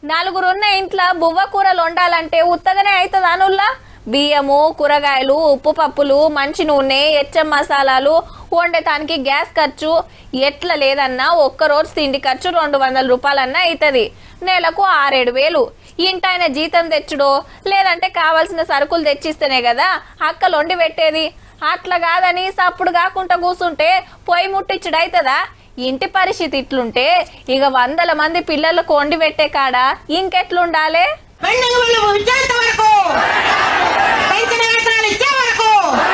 నలుగురున్న ఇంట్లో బువ్వ కూరలు వండాలంటే ఉత్తగానే అవుతుంది అనుల్లా బియ్యము కూరగాయలు ఉప్పు పప్పులు మంచి నూనె ఎచ్చం మసాలాలు వండటానికి గ్యాస్ ఖర్చు ఎట్లా లేదన్నా ఒక్కరోజు తిండి ఖర్చు రెండు వందల రూపాయలన్నా అవుతుంది నెలకు ఆరేడు వేలు ఇంటాయన జీతం తెచ్చుడో లేదంటే కావాల్సిన సరుకులు తెచ్చిస్తేనే కదా అక్కలు వండి పెట్టేది అట్లా కాదని సప్పుడు కాకుండా కూర్చుంటే పొయ్యి ముట్టించుడు అవుతుందా ఇంటి పరిస్థితి ఇట్లుంటే ఇక వందల మంది పిల్లలకు వండి పెట్టే కాడ ఇంకెట్లుండాలే పెండింగ్ బిల్లు ఇచ్చేంత వరకు పెంచిన వేతనాలు ఇచ్చే వరకు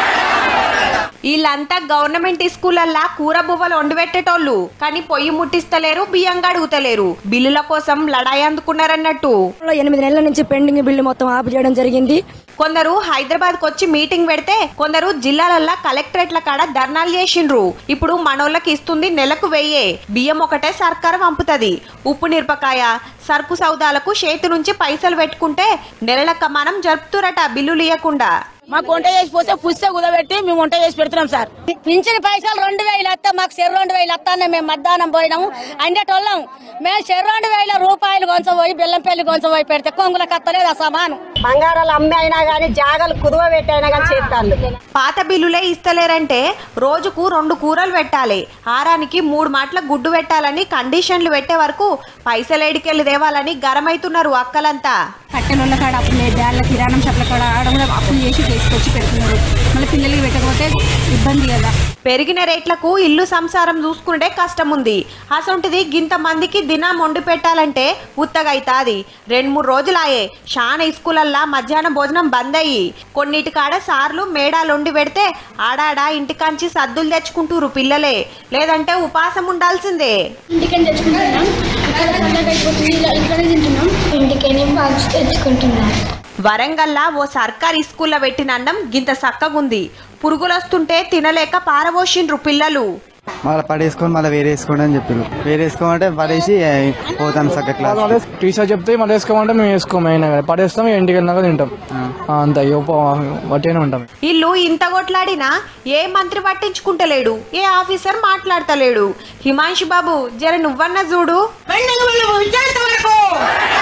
వీళ్ళంతా గవర్నమెంట్ స్కూలల్లా కూర బువ్వలు వండిపెట్టేటోళ్ళు కానీ పొయ్యి ముట్టిస్తలేరు బియ్యం అడుగుతలేరు బిల్లుల కోసం లడాయి అందుకున్నారన్నట్టు ఎనిమిది నెలల నుంచి పెండింగ్ బిల్లు మొత్తం ఆపు చేయడం జరిగింది కొందరు హైదరాబాద్ కు వచ్చి మీటింగ్ పెడితే కొందరు జిల్లాలల్లా కలెక్టరేట్ల కాడ ధర్నాలు చేసిండ్రు ఇప్పుడు మనోళ్ళకి ఇస్తుంది నెలకు వెయ్యే బియ్యం ఒకటే సర్కారు పంపుతది ఉప్పు మిరపకాయ సరుకు సౌదాలకు చేతి నుంచి పైసలు పెట్టుకుంటే నెలల మనం జరుపుతురట బిల్లులు ఇవ్వకుండా మాకు వంట చేసి పోతే పుస్తక కుదబెట్టి మేము వంట చేసి పెడుతున్నాం సార్ పింఛన్ పైసలు రెండు వేలు వస్తా మాకు చెరు రెండు వేలు వస్తానే మేము మధ్యాహ్నం పోయినాము అండేటోళ్ళం మేము చెరు రెండు వేల రూపాయలు కొంచెం బెల్లంపల్లి కొంచెం పోయి పెడితే కొంగుల కత్తలేదు ఆ సమానం బంగారాలు అమ్మి అయినా గానీ జాగలు కుదువ పెట్టి అయినా కానీ చేస్తాను పాత బిల్లులే ఇస్తలేరంటే రోజుకు రెండు కూరలు పెట్టాలి ఆరానికి మూడు మాటల గుడ్డు పెట్టాలని కండిషన్లు పెట్టే వరకు పైసలు ఏడికెళ్ళి తేవాలని గరమైతున్నారు అక్కలంతా కట్టెల కాడ అప్పులు బ్యాళ్ళ కిరాణం షాప్ల కాడ ఆడ కూడా అప్పులు చేసి తీసుకొచ్చి పెడుతున్నారు మళ్ళీ పిల్లలకి పెట్టకపోతే ఇబ్బంది కదా పెరిగిన రేట్లకు ఇల్లు సంసారం చూసుకుంటే కష్టం ఉంది అసొంటిది గింత మందికి దినం వండి పెట్టాలంటే ఉత్తగైతాది రెండు మూడు రోజులాయే షాన స్కూలల్లా మధ్యాహ్నం భోజనం బంద్ అయ్యి కొన్నిటి కాడ సార్లు మేడాలు వండి పెడితే ఆడాడ ఇంటికాంచి సద్దులు తెచ్చుకుంటూరు పిల్లలే లేదంటే ఉపాసం ఉండాల్సిందే ఇంటికని తెచ్చుకుంటున్నాం ఇక్కడ చల్లగా అయిపోతుంది ఇలా ఇక్కడే తింటున్నాం ఇంటికని బాక్స్ తెచ్చుకుంటున్నాం వరంగల్లా ఓ సర్కారీ స్కూల్లో పెట్టిన అన్నం గింత సక్కగుంది పురుగులొస్తుంటే తినలేక పారబోసిండ్రు పిల్లలు మళ్ళీ పడేసుకొని మళ్ళీ వేరే వేసుకోండి అని చెప్పారు వేరే వేసుకోమంటే పడేసి ఏ, పోతాం సక్క క్లాస్ టీచర్ చెప్తే మళ్ళీ వేసుకోమంటే మేము వేసుకోము అయినా కానీ పడేస్తాం ఇంటికి వెళ్ళినాక తింటాం ఆ, అంత వట్టిగానే ఉంటాం ఇల్లు ఇంత కొట్లాడినా ఏ మంత్రి పట్టించుకుంటలేడు ఏ ఆఫీసర్ మాట్లాడతలేడు హిమాంశు బాబు జర నువ్వన్నా చూడు పెండింగ్ బిల్లు ఇచ్చేంత వరకు